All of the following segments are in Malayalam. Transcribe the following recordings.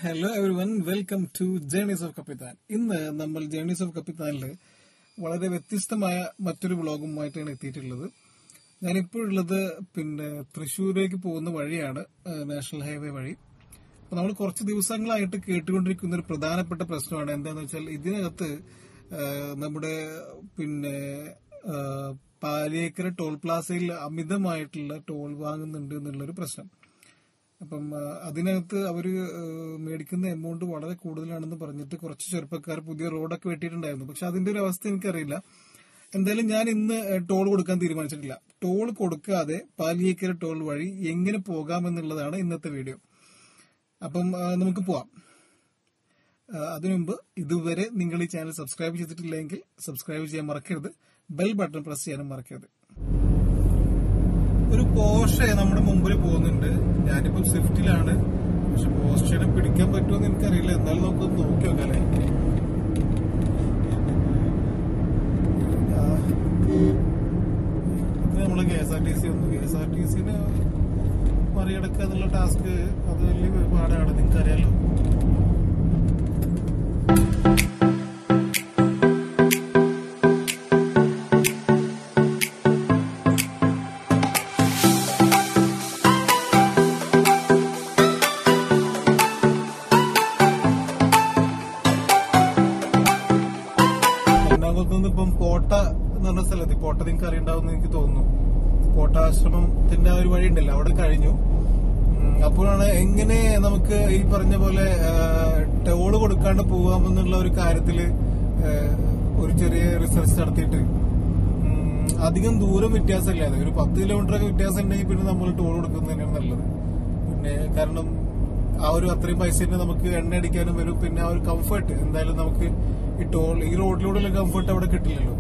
hello everyone welcome to journeys of കപ്പിത്താൻ ഇന്ന് നമ്മൾ ജേണീസ് ഓഫ് കപ്പിത്താനിൽ വളരെ വ്യത്യസ്തമായ മറ്റൊരു വ്ളോഗുമായിട്ടാണ് എത്തിയിട്ടുള്ളത് ഞാനിപ്പോഴുള്ളത് പിന്നെ തൃശ്ശൂരേക്ക് പോകുന്ന വഴിയാണ് ഏഹ്, നാഷണൽ ഹൈവേ വഴി അപ്പൊ നമ്മൾ കുറച്ച് ദിവസങ്ങളായിട്ട് കേട്ടുകൊണ്ടിരിക്കുന്ന ഒരു പ്രധാനപ്പെട്ട പ്രശ്നമാണ് എന്താന്ന് വെച്ചാൽ ഇതിനകത്ത് ഏഹ്, നമ്മുടെ പിന്നെ ഏഹ്, പാലിയേക്കര ടോൾ പ്ലാസയിൽ അമിതമായിട്ടുള്ള ടോൾ വാങ്ങുന്നുണ്ട് എന്നുള്ളൊരു പ്രശ്നം അപ്പം ആ, അതിനകത്ത് അവര് ആ, മേടിക്കുന്ന എമൗണ്ട് വളരെ കൂടുതലാണെന്ന് പറഞ്ഞിട്ട് കുറച്ച് ചെറുപ്പക്കാർ പുതിയ റോഡൊക്കെ വെട്ടിയിട്ടുണ്ടായിരുന്നു പക്ഷെ അതിന്റെ ഒരു അവസ്ഥ എനിക്കറിയില്ല എന്തായാലും ഞാൻ ഇന്ന് ടോൾ കൊടുക്കാൻ തീരുമാനിച്ചിട്ടില്ല ടോൾ കൊടുക്കാതെ പാലിയേക്കര ടോൾ വഴി എങ്ങനെ പോകാമെന്നുള്ളതാണ് ഇന്നത്തെ വീഡിയോ അപ്പം ആ, നമുക്ക് പോവാം ആ, അതിനുമുമ്പ് ഇതുവരെ നിങ്ങൾ ഈ ചാനൽ സബ്സ്ക്രൈബ് ചെയ്തിട്ടില്ലെങ്കിൽ സബ്സ്ക്രൈബ് ചെയ്യാൻ മറക്കരുത് ബെൽ ബട്ടൺ പ്രസ് ചെയ്യാനും മറക്കരുത് ഒരു പോർഷെ നമ്മുടെ മുമ്പിൽ പോകുന്നുണ്ട് ഞാനിപ്പോ സ്വിഫ്റ്റിലാണ് പക്ഷെ പോർഷനെ പിടിക്കാൻ പറ്റുമെന്ന് എനിക്കറിയില്ല എന്നാലും നമുക്ക് നോക്കി നോക്കാല്ലേ ആ, ഇത് നമ്മള് K S R T C വന്നു കെ എസ് ആർ ടി സിന് മറികടക്കുക എന്നുള്ള ടാസ്ക് അത് വലിയ പാടാണ് നിങ്ങൾക്കറിയാലോ എറണാകുളത്ത് നിന്ന് ഇപ്പം കോട്ട എന്ന് പറഞ്ഞ സ്ഥലത്ത് കോട്ട നിങ്ങൾക്ക് അറിയണ്ടാവും എനിക്ക് തോന്നുന്നു കോട്ടാശ്രമത്തിന്റെ ആ ഒരു വഴി ഉണ്ടല്ലോ അവിടെ കഴിഞ്ഞു ഉം, അപ്പോഴാണ് എങ്ങനെ നമുക്ക് ഈ പറഞ്ഞ പോലെ ടോള് കൊടുക്കാണ്ട് പോകാമെന്നുള്ള ഒരു കാര്യത്തില് ആ, ഒരു ചെറിയ റിസർച്ച് നടത്തിയിട്ട് ഉം, അധികം ദൂരം വ്യത്യാസമില്ലാതെ ഒരു പത്ത് കിലോമീറ്റർ ഒക്കെ വ്യത്യാസം ഉണ്ടെങ്കിൽ പിന്നെ നമ്മൾ ടോൾ കൊടുക്കുന്നത് തന്നെയാണ് നല്ലത് പിന്നെ കാരണം ആ ഒരു അത്രയും പൈസ തന്നെ നമുക്ക് എണ്ണ അടിക്കാനും വരും പിന്നെ ആ ഒരു കംഫർട്ട് എന്തായാലും നമുക്ക് ഈ ടോൾ ഈ റോഡിലൂടെയുള്ള കംഫർട്ട് അവിടെ കിട്ടില്ലല്ലോ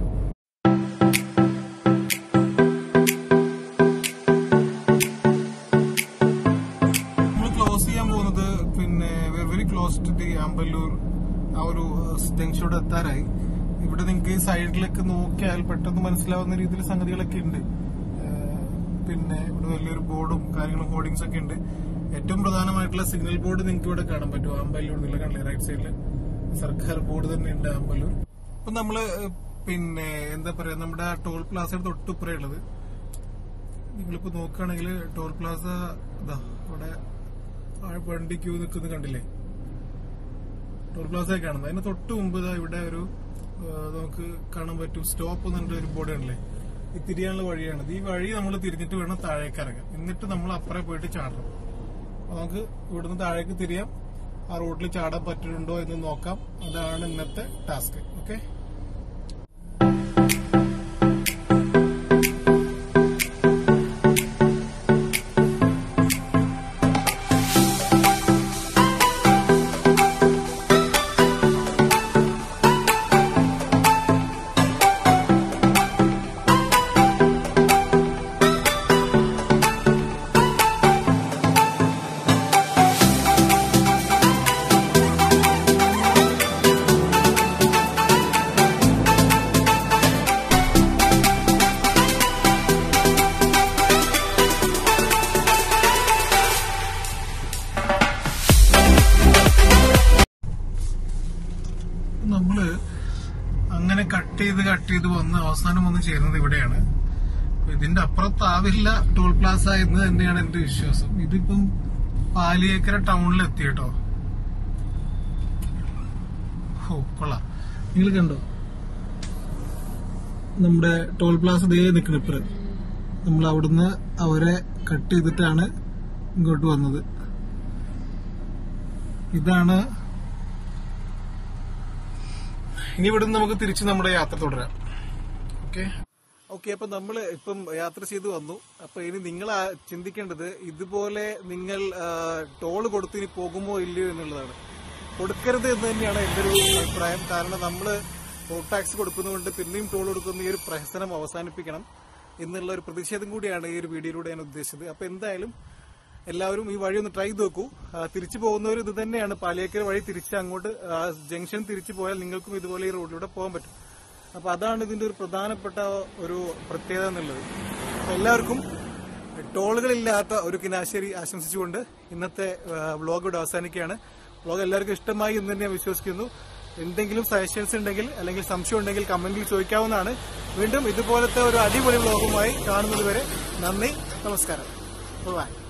നമ്മൾ ക്ലോസ് ചെയ്യാൻ പോകുന്നത് പിന്നെ very close to the Amballoor ആ ഒരു ജംഗ്ഷനോട് എത്താറായി ഇവിടെ നിങ്ങൾക്ക് സൈഡിലേക്ക് നോക്കിയാൽ പെട്ടെന്ന് മനസ്സിലാവുന്ന രീതിയിൽ സംഗതികളൊക്കെ ഉണ്ട് ഏഹ് പിന്നെ ഇവിടെ വലിയൊരു ബോർഡും കാര്യങ്ങളും ഹോർഡിങ്സ് ഒക്കെ ഉണ്ട് ഏറ്റവും പ്രധാനമായിട്ടുള്ള സിഗ്നൽ ബോർഡ് നിങ്ങൾക്ക് ഇവിടെ കാണാൻ പറ്റും ആമ്പല്ലൂർ എന്നുള്ള കണ്ടില്ലേ റൈറ്റ് സൈഡിൽ സർക്കാർ ബോർഡ് തന്നെ ഉണ്ട് ആമ്പല്ലൂർ അപ്പൊ നമ്മള് ഏഹ് പിന്നെ എന്താ പറയാ നമ്മുടെ ആ ടോൾ പ്ലാസയുടെ തൊട്ടുപ്പുറേ ഉള്ളത് നിങ്ങളിപ്പോ നോക്കുകയാണെങ്കിൽ ടോൾ പ്ലാസ ഇതാ ഇവിടെ ആ വണ്ടി ക്യൂ നിൽക്കുന്നത് കണ്ടില്ലേ ടോൾ പ്ലാസ കാണുന്നത് അതിന് തൊട്ട് മുമ്പ് ഇതാ ഇവിടെ ഒരു ആ, നമുക്ക് കാണാൻ പറ്റും സ്റ്റോപ്പ് എന്നുള്ള ഒരു ബോർഡ് ഉണ്ടല്ലേ ഈ തിരിയാനുള്ള വഴിയാണ് ഈ വഴി നമ്മൾ തിരിഞ്ഞിട്ട് വേണം താഴേക്ക് ഇറങ്ങാൻ എന്നിട്ട് നമ്മൾ അപ്പുറേ പോയിട്ട് ചാടണം അപ്പൊ നമുക്ക് ഇവിടുന്ന് താഴേക്ക് തിരിയാം ആ റോഡിൽ ചാടാൻ പറ്റുന്നുണ്ടോ എന്ന് നോക്കാം അതാണ് ഇന്നത്തെ ടാസ്ക് ഓക്കെ നമ്മള് അങ്ങനെ കട്ട് ചെയ്ത് കട്ട് ചെയ്ത് വന്ന് അവസാനം വന്ന് ചേരുന്നത് ഇവിടെയാണ് അപ്പൊ ഇതിന്റെ അപ്പുറത്താവില്ല ടോൾ പ്ലാസ എന്ന് തന്നെയാണ് എന്റെ വിശ്വാസം ഇതിപ്പം പാലിയേക്കര ടൗണിൽ എത്തി കേട്ടോ ഓ കൊള്ളാം നിങ്ങൾ കണ്ടോ നമ്മുടെ ടോൾ പ്ലാസ ദേ നിൽക്കണം ഇപ്പറ നമ്മൾ അവിടുന്ന് അവരെ കട്ട് ചെയ്തിട്ടാണ് ഇങ്ങോട്ട് വന്നത് ഇതാണ് ഇനി ഇവിടുന്ന് നമുക്ക് തിരിച്ച് നമ്മുടെ യാത്ര തുടരാം ഓക്കെ ഓക്കെ അപ്പൊ നമ്മൾ ഇപ്പം യാത്ര ചെയ്ത് വന്നു അപ്പൊ ഇനി നിങ്ങൾ ആ ചിന്തിക്കേണ്ടത് ഇതുപോലെ നിങ്ങൾ ടോൾ കൊടുത്ത് ഇനി പോകുമോ ഇല്ലയോ എന്നുള്ളതാണ് കൊടുക്കരുത് എന്ന് തന്നെയാണ് എന്റെ ഒരു അഭിപ്രായം കാരണം നമ്മൾ റോഡ് ടാക്സ് കൊടുക്കുന്നതുകൊണ്ട് പിന്നെയും ടോൾ കൊടുക്കുന്ന ഈ ഒരു പ്രഹസനം അവസാനിപ്പിക്കണം എന്നുള്ള ഒരു പ്രതിഷേധം കൂടിയാണ് ഈ ഒരു വീഡിയോയിലൂടെ ഞാൻ ഉദ്ദേശിച്ചത് അപ്പൊ എന്തായാലും എല്ലാവരും ഈ വഴി ഒന്ന് ട്രൈ ചെയ്ത് നോക്കൂ ആ, തിരിച്ചു പോകുന്നവർ ഇത് തന്നെയാണ് പാലിയേക്കര വഴി തിരിച്ച് അങ്ങോട്ട് ആ, ജംഗ്ഷൻ തിരിച്ചു പോയാൽ നിങ്ങൾക്കും ഇതുപോലെ ഈ റോഡിലൂടെ പോകാൻ പറ്റും അപ്പൊ അതാണ് ഇതിന്റെ ഒരു പ്രധാനപ്പെട്ട ഒരു പ്രത്യേകത എന്നുള്ളത് അപ്പൊ എല്ലാവർക്കും ടോളുകളില്ലാത്ത ഒരു കിനാശേരി ആശംസിച്ചുകൊണ്ട് ഇന്നത്തെ വ്ളോഗ് ഇവിടെ അവസാനിക്കുകയാണ് വ്ളോഗ് എല്ലാവർക്കും ഇഷ്ടമായി എന്ന് തന്നെ ഞാൻ വിശ്വസിക്കുന്നു എന്തെങ്കിലും സജഷൻസ് ഉണ്ടെങ്കിൽ അല്ലെങ്കിൽ സംശയം ഉണ്ടെങ്കിൽ കമന്റിൽ ചോദിക്കാവുന്നതാണ് വീണ്ടും ഇതുപോലത്തെ ഒരു അടിപൊളി വ്ളോഗുമായി കാണുന്നത് വരെ നന്ദി നമസ്കാരം ബൈ